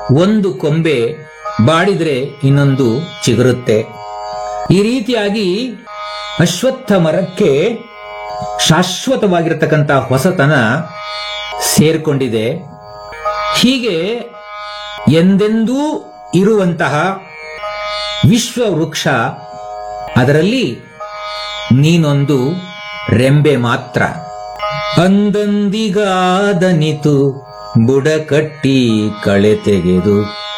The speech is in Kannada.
ಒಂದು ಕೊಂಬೆ ಬಾಡಿದ್ರೆ ಇನ್ನೊಂದು ಚಿಗುರುತ್ತೆ ಈ ರೀತಿಯಾಗಿ ಅಶ್ವತ್ಥ ಮರಕ್ಕೆ ಶಾಶ್ವತವಾಗಿರತಕ್ಕಂಥ ಹೊಸತನ ಸೇರ್ಕೊಂಡಿದೆ ಹೀಗೆ ಎಂದೆಂದೂ ಇರುವಂತಹ ವಿಶ್ವ ವೃಕ್ಷ ಅದರಲ್ಲಿ ನೀನೊಂದು ರೆಂಬೆ ಮಾತ್ರ ಅಂದಂದಿಗಾದನಿತು ಬುಡ ಕಟ್ಟಿ ಕಳೆ ತೆಗೆದು